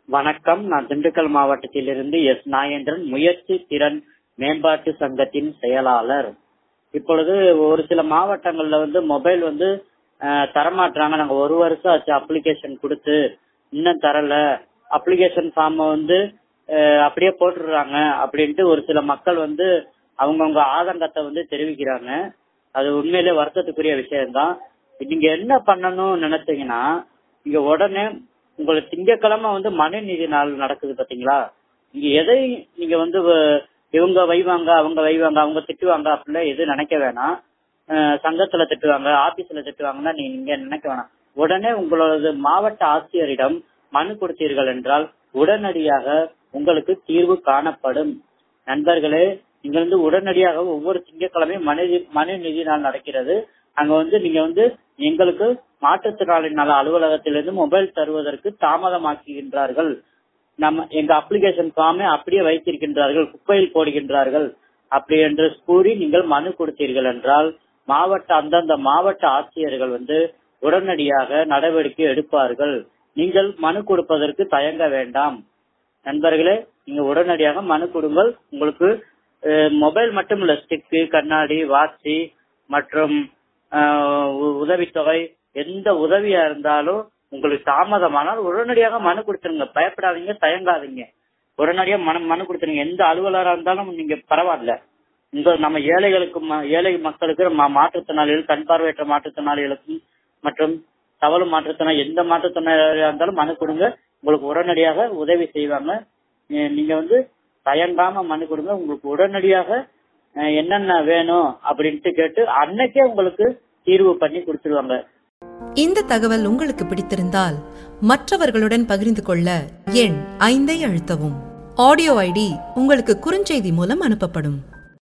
வணக்கம் நான் திண்டுக்கல் மாவட்டத்திலிருந்து எஸ் நாகேந்திரன் முயற்சி திறன் மேம்பாட்டு சங்கத்தின் செயலாளர் இப்பொழுது ஒரு சில மாவட்டங்கள்ல வந்து மொபைல் வந்து அஹ், தரமாட்டுறாங்க நாங்க ஒரு வருஷம் ஆச்சு அப்ளிகேஷன் கொடுத்து இன்னும் தரல அப்ளிகேஷன் ஃபார்ம் வந்து அஹ், அப்படியே போட்டுடுறாங்க அப்படின்ட்டு ஒரு சில மக்கள் வந்து அவங்கவுங்க ஆதங்கத்தை வந்து தெரிவிக்கிறாங்க அது உண்மையிலே வருத்தத்துக்குரிய விஷயம்தான் நீங்க என்ன பண்ணணும்னு நினைச்சீங்கன்னா நீங்க உடனே உங்களுக்கு திங்கட்கிழமை வந்து மனுநீதி நாள் நடக்குது பாத்தீங்களா நீங்க எதை நீங்க வந்து வ- இவங்க வைவாங்க அவங்க வைவாங்க அவங்க திட்டுவாங்க அப்படிலாம் எதுவும் நினைக்க வேணாம் அஹ் சங்கத்துல திட்டுவாங்க ஆபீஸ்ல திட்டுவாங்கன்னா நீங்க நீங்க நினைக்க வேணாம் உடனே உங்களது மாவட்ட ஆட்சியரிடம் மனு கொடுத்தீர்கள் என்றால் உடனடியாக உங்களுக்கு தீர்வு காணப்படும் நண்பர்களே இங்க வந்து உடனடியாக ஒவ்வொரு திங்கட்கிழமையும் மனு மனு நிதி நாள் நடக்கிறது அங்க வந்து நீங்க வந்து எங்களுக்கு மாற்றுத்திறனாளி நல அலுவலகத்திலிருந்து மொபைல் தருவதற்கு தாமதமாக்குகின்றார்கள் நம்ம எங்க அப்ளிகேஷன் ஃபார்மை அப்படியே வைத்திருக்கின்றார்கள் குப்பையில் போடுகின்றார்கள் அப்படி என்று கூறி நீங்கள் மனு கொடுத்தீர்கள் என்றால் மாவட்ட அந்தந்த மாவட்ட ஆட்சியர்கள் வந்து உடனடியாக நடவடிக்கை எடுப்பார்கள் நீங்கள் மனு கொடுப்பதற்கு தயங்க வேண்டாம் நண்பர்களே நீங்க உடனடியாக மனு கொடுங்கள் உங்களுக்கு அஹ், மொபைல் மட்டும் இல்ல ஸ்டிக்கு கண்ணாடி வாட்சி மற்றும் அஹ், உ- உதவித்தொகை எந்த உதவியா இருந்தாலும் உங்களுக்கு தாமதமானால் உடனடியாக மனு கொடுத்துருங்க பயப்படாதீங்க தயங்காதீங்க உடனடியா மனு மனு கொடுத்துருங்க எந்த அலுவலரா இருந்தாலும் நீங்க பரவாயில்ல இந்த நம்ம ஏழைகளுக்கு ம- ஏழை மக்களுக்கு மா- மாற்றுத்திறனாளிகள் கண் பார்வையற்ற மாற்றுத்திறனாளிகளுக்கும் மற்றும் தவறு மாற்றுத்திறனாளி எந்த மாற்றுத்திறனாளியா இருந்தாலும் மனு கொடுங்க உங்களுக்கு உடனடியாக உதவி செய்வாங்க நீ- நீங்க வந்து தயங்காம மனு கொடுங்க உங்களுக்கு உடனடியாக அஹ், என்னென்ன வேணும் அப்படின்ட்டு கேட்டு அன்னைக்கே உங்களுக்கு தீர்வு பண்ணி கொடுத்துருவாங்க இந்த தகவல் உங்களுக்கு பிடித்திருந்தால் மற்றவர்களுடன் பகிர்ந்து கொள்ள எண் ஐந்தை அழுத்தவும் ஆடியோ ஐடி உங்களுக்கு குறுஞ்செய்தி மூலம் அனுப்பப்படும்